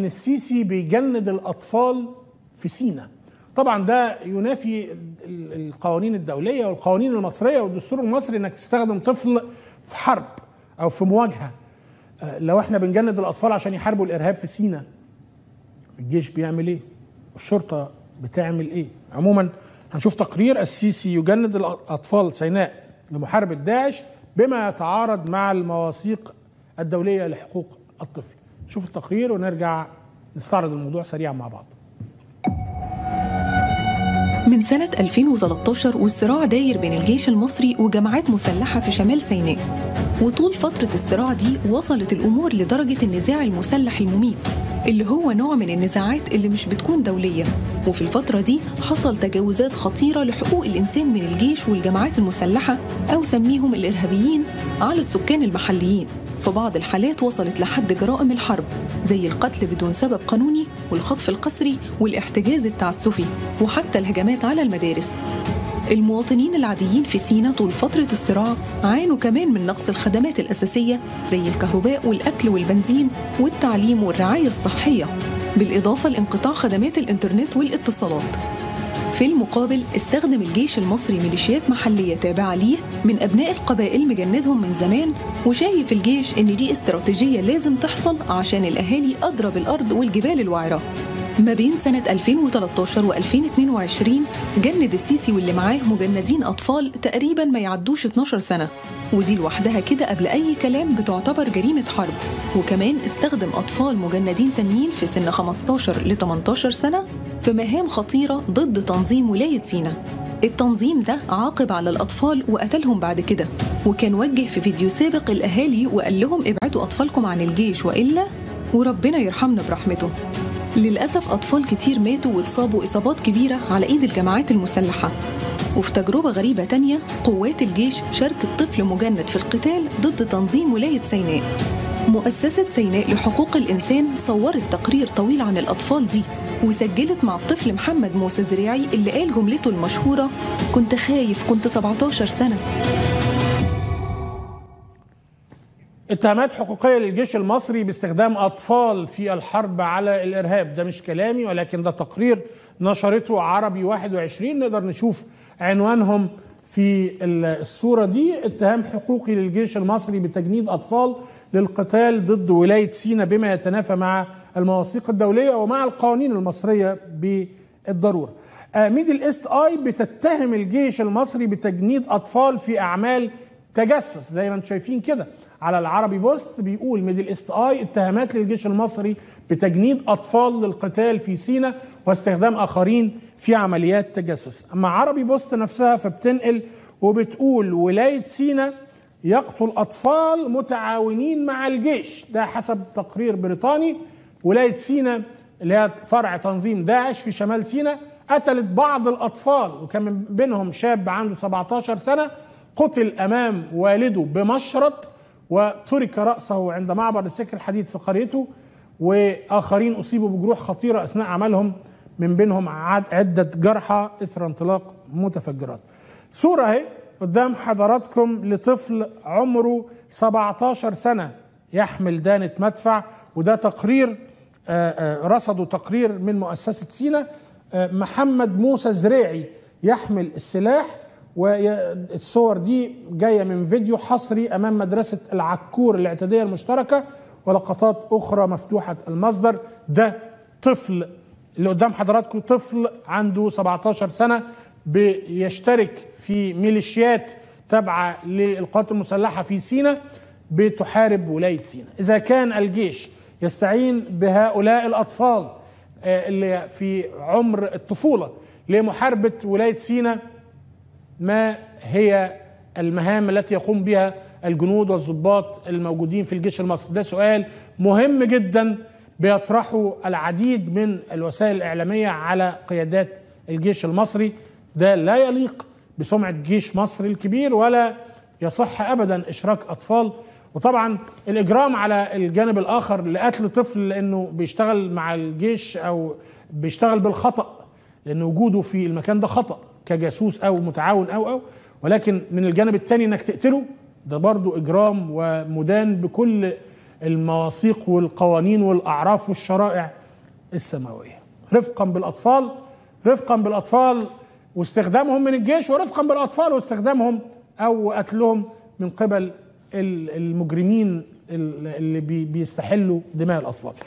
السيسي بيجند الاطفال في سينا طبعا ده ينافي القوانين الدوليه والقوانين المصريه والدستور المصري انك تستخدم طفل في حرب او في مواجهه لو احنا بنجند الاطفال عشان يحاربوا الارهاب في سينا الجيش بيعمل ايه والشرطه بتعمل ايه عموما هنشوف تقرير السيسي يجند الاطفال سيناء لمحاربه داعش بما يتعارض مع المواثيق الدوليه لحقوق الطفل شوف التقرير ونرجع نستعرض الموضوع سريعا مع بعض من سنة 2013 والصراع داير بين الجيش المصري وجماعات مسلحة في شمال سيناء وطول فترة الصراع دي وصلت الأمور لدرجة النزاع المسلح المميت اللي هو نوع من النزاعات اللي مش بتكون دولية وفي الفترة دي حصل تجاوزات خطيرة لحقوق الإنسان من الجيش والجماعات المسلحة أو سميهم الإرهابيين على السكان المحليين في بعض الحالات وصلت لحد جرائم الحرب زي القتل بدون سبب قانوني والخطف القسري والاحتجاز التعسفي وحتى الهجمات على المدارس المواطنين العاديين في سينا طول فترة الصراع عانوا كمان من نقص الخدمات الأساسية زي الكهرباء والأكل والبنزين والتعليم والرعاية الصحية بالإضافة لانقطاع خدمات الإنترنت والاتصالات في المقابل استخدم الجيش المصري ميليشيات محلية تابعة ليه من أبناء القبائل مجندهم من زمان وشايف الجيش إن دي استراتيجية لازم تحصل عشان الأهالي أضرب الأرض والجبال الوعرة ما بين سنة 2013 و 2022 جند السيسي واللي معاه مجندين أطفال تقريبا ما يعدوش 12 سنة ودي لوحدها كده قبل أي كلام بتعتبر جريمة حرب وكمان استخدم أطفال مجندين تانيين في سن 15 ل 18 سنة في مهام خطيرة ضد تنظيم ولاية سينا التنظيم ده عاقب على الأطفال وقتلهم بعد كده وكان وجه في فيديو سابق الأهالي وقال لهم ابعدوا أطفالكم عن الجيش وإلا وربنا يرحمنا برحمته للأسف أطفال كتير ماتوا واتصابوا إصابات كبيرة على إيد الجماعات المسلحة وفي تجربة غريبة تانية قوات الجيش شاركت طفل مجند في القتال ضد تنظيم ولاية سيناء مؤسسة سيناء لحقوق الإنسان صورت تقرير طويل عن الأطفال دي وسجلت مع الطفل محمد موسى زريعي اللي قال جملته المشهورة كنت خايف كنت 17 سنة اتهامات حقوقية للجيش المصري باستخدام أطفال في الحرب على الإرهاب ده مش كلامي ولكن ده تقرير نشرته عربي 21 نقدر نشوف عنوانهم في الصورة دي اتهام حقوقي للجيش المصري بتجنيد أطفال للقتال ضد ولاية سينا بما يتنافى مع المواثيق الدولية ومع القوانين المصرية بالضرورة ميدل ايست اي بتتهم الجيش المصري بتجنيد أطفال في أعمال تجسس زي ما انتم شايفين كده على العربي بوست بيقول ميدل ايست اي اتهامات للجيش المصري بتجنيد اطفال للقتال في سينا واستخدام اخرين في عمليات تجسس اما عربي بوست نفسها فبتنقل وبتقول ولايه سينا يقتل اطفال متعاونين مع الجيش ده حسب تقرير بريطاني ولايه سينا اللي هي فرع تنظيم داعش في شمال سينا قتلت بعض الاطفال وكان من بينهم شاب عنده 17 سنه قتل امام والده بمشرط وترك رأسه عند معبر السكر الحديد في قريته وآخرين أصيبوا بجروح خطيرة أثناء عملهم من بينهم عدة جرحى إثر انطلاق متفجرات صورة اهي قدام حضراتكم لطفل عمره 17 سنة يحمل دانة مدفع وده تقرير رصدوا تقرير من مؤسسة سينا محمد موسى زريعي يحمل السلاح والصور دي جايه من فيديو حصري امام مدرسه العكور الاعتياديه المشتركه ولقطات اخرى مفتوحه المصدر ده طفل اللي قدام حضراتكم طفل عنده 17 سنه بيشترك في ميليشيات تابعه للقوات المسلحه في سينا بتحارب ولايه سينا اذا كان الجيش يستعين بهؤلاء الاطفال اللي في عمر الطفوله لمحاربه ولايه سينا ما هي المهام التي يقوم بها الجنود والضباط الموجودين في الجيش المصري ده سؤال مهم جدا بيطرحه العديد من الوسائل الإعلامية على قيادات الجيش المصري ده لا يليق بسمعة جيش مصر الكبير ولا يصح أبدا إشراك أطفال وطبعا الإجرام على الجانب الآخر لقتل طفل لأنه بيشتغل مع الجيش أو بيشتغل بالخطأ لأن وجوده في المكان ده خطأ كجاسوس او متعاون او او ولكن من الجانب الثاني انك تقتله ده برضو اجرام ومدان بكل المواثيق والقوانين والاعراف والشرائع السماويه رفقا بالاطفال رفقا بالاطفال واستخدامهم من الجيش ورفقا بالاطفال واستخدامهم او قتلهم من قبل المجرمين اللي بيستحلوا دماء الاطفال